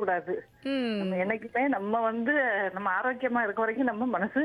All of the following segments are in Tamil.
கூடாது ம் நம்ம என்னைக்குமே நம்ம வந்து நம்ம ஆரோக்கியமா இருக்க வரைக்கும் நம்ம மனசு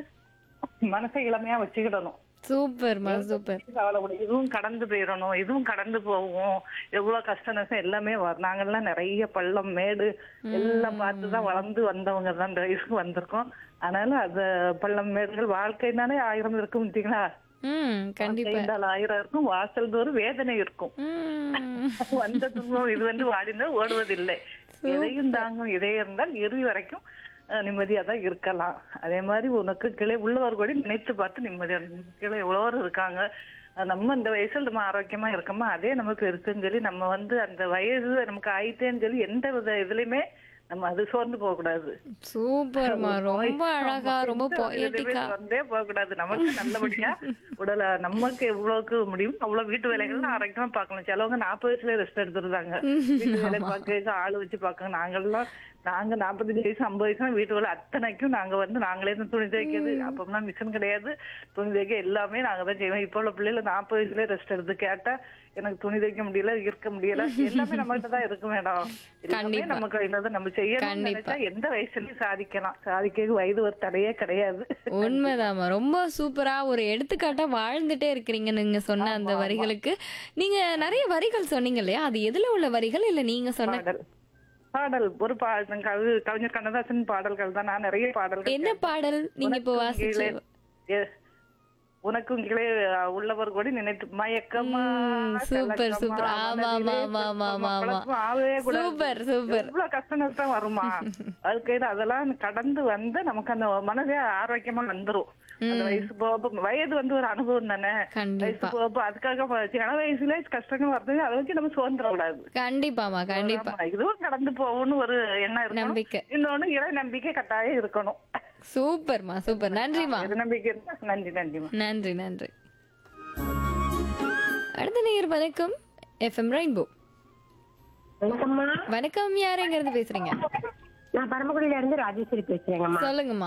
மனசை இளமையா வச்சுக்கிடணும் சூப்பர்மா சூப்பர் கவலைப்பட இதுவும் கடந்து போயிடணும் இதுவும் கடந்து போகும் எவ்வளவு கஷ்ட நஷ்டம் எல்லாமே வரும் நாங்கெல்லாம் நிறைய பள்ளம் மேடு எல்லாம் பார்த்துதான் வளர்ந்து வந்தவங்க தான் இந்த வயசுக்கு வந்திருக்கோம் அதனால அந்த பள்ளம் மேடுகள் வாழ்க்கைனாலே ஆயிரம் இருக்கும் பார்த்தீங்களா ம் கண்டிப்பா வாழ்க்கையினால் ஆயிரம் இருக்கும் வாசல் தோறும் வேதனை இருக்கும் ம் வந்த துன்பம் இது வந்து வாடினால் ஓடுவதில்லை எதையும் தாங்கும் இதே இருந்தால் இறுதி வரைக்கும் அஹ், நிம்மதியா தான் இருக்கலாம் அதே மாதிரி உனக்கு கிளை உள்ளவர் கூட நினைத்து பார்த்து நிம்மதியா இருக்கணும். கிளை எவ்வளோ இருக்காங்க அஹ், நம்ம இந்த வயசுல நம்ம ஆரோக்கியமா இருக்கோமா அதே நமக்கு இருக்குன்னு சொல்லி நம்ம வந்து அந்த வயது நமக்கு ஆயிட்டேன்னு சொல்லி எந்த வித இதுலயுமே நம்ம அது சோர்ந்து போக கூடாது சூப்பர்மா ரொம்ப அழகா ரொம்ப பொயட்டிக்கா வந்தே போக கூடாது நமக்கு நல்லபடியா உடல நமக்கு எவ்வளவுக்கு முடியும் அவ்வளவு வீட்டு வேலைகள் ஆரோக்கியமா பார்க்கணும் சிலவங்க நாற்பது வயசுல ரெஸ்ட் எடுத்துருந்தாங்க வீட்டு வேலை பார்க்க ஆளு வச்சு பார்க்க நாங்கெல்லாம் நாங்க நாற்பத்தஞ்சு வயசு ஐம்பது வயசு வீட்டு வேலை அத்தனைக்கும் நாங்க வந்து நாங்களே தான் துணி துவைக்கிறது அப்போம்னா மிஷின் கிடையாது துணி துவைக்க எல்லாமே நாங்க தான் செய்வோம் இப்போ உள்ள பிள்ளைல நாற்பது வயசுல ரெஸ்ட் எடுத்து கேட்டா எனக்கு துணி துவைக்க முடியல இருக்க முடியல எல்லாமே நம்மகிட்ட தான் இருக்கு மேடம் எல்லாமே கண்டிப்பா. நம்ம கையில தான் நம்ம செய்யணும் கண்டிப்பா. நினைச்சா எந்த வயசுலயும் சாதிக்கலாம் சாதிக்க வயது ஒரு தடையே கிடையாது உண்மைதாம்மா ரொம்ப சூப்பரா ஒரு எடுத்துக்காட்டா வாழ்ந்துட்டே இருக்கிறீங்க நீங்க சொன்ன அந்த வரிகளுக்கு நீங்க நிறைய வரிகள் சொன்னீங்க இல்லையா அது எதுல உள்ள வரிகள் இல்ல நீங்க சொன்ன பாடல் பாடல் ஒரு பா கவி கவிஞர் கண்ணதாசன் பாடல்கள் தான் நான் நிறைய பாடல்கள் என்ன பாடல் நீங்க இப்போ உனக்கும் வாசிச்சு கீழே- ஏ, உனக்கும் கீழே உள்ளவர் கூட நினைத்து மயக்கமா ம், சூப்பர், கலக்கமா, சூப்பர். ஆமா, மனதிலே ஆமா, ஆமா, ஆமா, ஆமா. குழப்பம் ஆகவே கூடாது. Super, super. எவ்வளவு கஷ்ட நஷ்டம் வருமா அதுக்கு அதெல்லாம் கடந்து வந்து நமக்கு அந்த மனதே ஆரோக்கியமா வந்துரும் அந்த வயசு போக வயது வந்து ஒரு அனுபவம் தானே வயசு கண்டிப்பா போக அதுக்காக ப- சின்ன வயசுல கஷ்டங்கள் வருது அதை வச்சு நம்ம சுதந்திர கூடாது கண்டிப்பாமா கண்டிப்பா ஆமா, இதுவும் கடந்து போகும்னு ஒரு எண்ணம் இருக்கணும் நம்பிக்கை. இன்னொன்னு இறை நம்பிக்கை கட்டாயம் இருக்கணும் சூப்பர்மா சூப்பர் நன்றிமா இறை நம்பிக்கை இருந்தா நன்றி நன்றிமா நன்றி நன்றி அடுத்த நேயர் வணக்கம் எஃப்எம் ரெயின்போ வணக்கம்மா வணக்கம் யார் எங்க இருந்து பேசுறீங்க நான் பரமக்குடியில இருந்து ராஜேஸ்வரி பேசுறேங்கம்மா சொல்லுங்கம்மா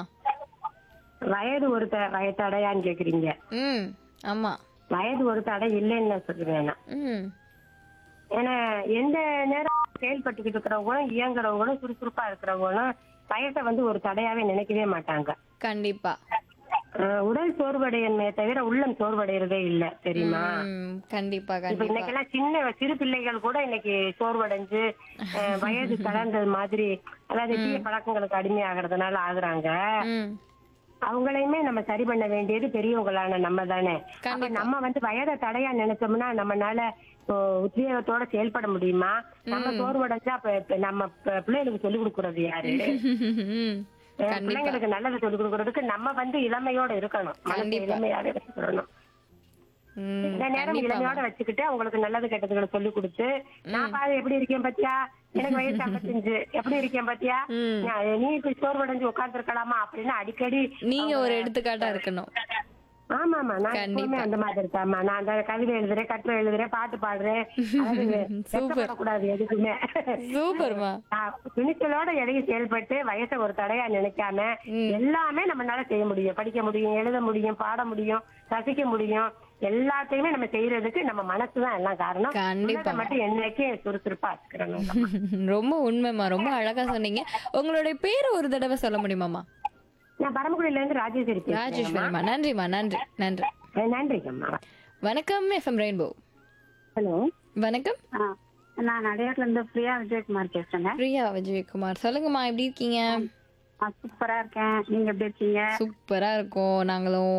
வயது ஒரு த- வய தடையான்னு கேக்குறீங்க ம் ஆமா வயது ஒரு தடை இல்லைன்னு நான் சொல்லுவேன் நான். ம் ஏன்னா எந்த நேரம் செயல்பட்டுக்கிட்டு இருக்கிறவங்களும் இயங்குறவங்களும் சுறுசுறுப்பா இருக்கிறவங்களும் வயசை வந்து ஒரு தடையாவே நினைக்கவே மாட்டாங்க கண்டிப்பா அஹ் உடல் சோர்வடையமே தவிர உள்ளம் சோர்வடைறதே இல்ல தெரியுமா ம் கண்டிப்பா இப்ப கண்டிப்பா இன்னைக்கெல்லாம் சின்ன சிறு பிள்ளைகள் கூட இன்னைக்கு சோர்வடைஞ்சு அஹ் வயது கலந்தது மாதிரி அதாவது தீய பழக்கங்களுக்கு அடிமையாகிறதுனால ஆகுறாங்க ம் அவங்களையுமே நம்ம சரி பண்ண வேண்டியது பெரியவங்களான நம்ம தானே அப்ப கண்டிப்பா. நம்ம வந்து வயதை தடையா நினைச்சோம்னா நம்மனால இப்போ உத்வேகத்தோட செயல்பட முடியுமா நம்ம சோர்வடைஞ்சா அப்ப இப்ப நம்ம ப- பிள்ளைகளுக்கு சொல்லிக் கொடுக்கறது யாரு ம் அஹ் கண்டிப்பா பிள்ளைங்களுக்கு நல்லதை சொல்லிக் கொடுக்கறதுக்கு நம்ம வந்து இளமையோட இருக்கணும் மனசை கண்டிப்பா. இளமையாவே வச்சுக்கணும் ம் இந்த நேரம் கண்டிப்பா இளமையோட வச்சுக்கிட்டு அவங்களுக்கு நல்லது கெட்டதுகளை சொல்லி கொடுத்து நான் பாரு எப்படி இருக்கேன் பாத்தியா எனக்கு வயசு ஐம்பத்தஞ்சு எப்படி இருக்கேன் பாத்தியா ம். நான் நீ இப்படி சோர்வடைஞ்சு உட்கார்ந்து இருக்கலாமா அப்படின்னு அடிக்கடி நீங்க ஒரு எடுத்துக்காட்டா இருக்கணும் ஆமா ஆமா நான் கண்டிப்பா. எப்பவுமே அந்த மாதிரி இருக்காமா நான் அந்த கவிதை எழுதுறேன் கட்டுரை எழுதுறேன் பாட்டு பாடுறேன் சூப்பர். கூடாது எதுக்குமே சூப்பர்மா நான் துணிச்சலோட எதையும் செயல்பட்டு வயசை ஒரு தடையா நினைக்காம எல்லாமே நம்மளால செய்ய முடியும் படிக்க முடியும் எழுத முடியும் பாட முடியும் ரசிக்க முடியும் எல்லாத்தையுமே நம்ம செய்யறதுக்கு நம்ம மனசுதான் எல்லாம் காரணம் கண்டிப்பா. உள்ளதை மட்டும் என்னைக்கு சுறுசுறுப்பா வச்சுக்கிறோம் ரொம்ப உண்மைமா ரொம்ப அழகா சொன்னீங்க உங்களுடைய பேர் ஒரு தடவை சொல்ல முடியுமாமா நான் பரமக்குடியில இருந்து ராஜேஸ்வரி பேசுறேன் ராஜேஸ்வரிமா நன்றிமா நன்றி நன்றி நன்றிங்கம்மா வணக்கம் எஃப்எம் ரெயின்போ ஹலோ வணக்கம் நான் அடையாறுல இருந்து பிரியா விஜயகுமார் பேசுறேங்க பிரியா விஜயகுமார் சொல்லுங்கம்மா எப்படி இருக்கீங்க சூப்பரா இருக்கேன் நீங்க எப்படி இருக்கீங்க சூப்பரா இருக்கோம் நாங்களும்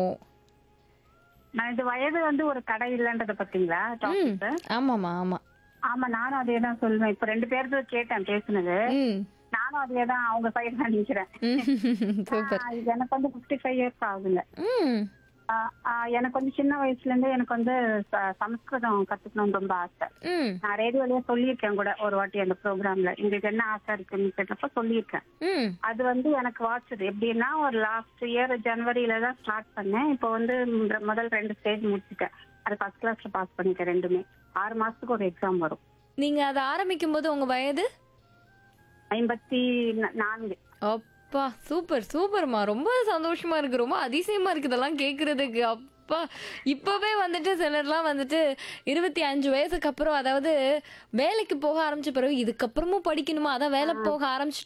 நான் இந்த வயது வந்து ஒரு தடை இல்லைன்றத பாத்தீங்களா ம் டாபிக் ஆமாமா ஆமா ஆமா நானும் அதே தான் சொல்லுவேன் இப்ப ரெண்டு பேருக்கு கேட்டேன் பேசுனது ம் நானும் அதே தான் அவங்க சைடு தான் நிக்கிறேன் ம், சூப்பர் ஆஹ் இது எனக்கு வந்து பிப்டி ஃபைவ் இயர்ஸ் ஆகுதுங்க ம் ஆஹ் ஆஹ் எனக்கு வந்து சின்ன வயசுல இருந்தே எனக்கு வந்து ச- சமஸ்கிருதம் கத்துக்கணும்னு ரொம்ப ஆசை ம் நான் ரேடியோலயே சொல்லியிருக்கேன் கூட ஒரு வாட்டி அந்த ப்ரோக்ராம்ல உங்களுக்கு என்ன ஆசை இருக்குன்னு கேட்டப்ப சொல்லியிருக்கேன் ம் அது வந்து எனக்கு வாட்சது எப்படின்னா ஒரு லாஸ்ட் இயர் ஜனவரியில தான் ஸ்டார்ட் பண்ணேன் இப்போ வந்து மு- முதல் ரெண்டு ஸ்டேஜ் முடிச்சிட்டேன் அது ஃபர்ஸ்ட் கிளாஸ்ல பாஸ் பண்ணிட்டேன் ரெண்டுமே ஆறு மாசத்துக்கு ஒரு எக்ஸாம் வரும் நீங்க அதை ஆரம்பிக்கும் போது உங்க வயது ஐம்பத்தி நா- நான்கு அப்பா சூப்பர் சூப்பர்மா ரொம்ப சந்தோஷமா இருக்கு ரொம்ப அதிசயமா இருக்கு இதெல்லாம் கேக்குறதுக்கு அப்பா இப்பவே வந்துட்டு சிலர்லாம் வந்துட்டு இருபத்தி அஞ்சு வயசுக்கு அப்புறம் அதாவது வேலைக்கு போக ஆரம்பிச்ச பிறகு இதுக்கப்புறமும் படிக்கணுமா அதான் வேலை போக ஆரம்பிச்சிட்டா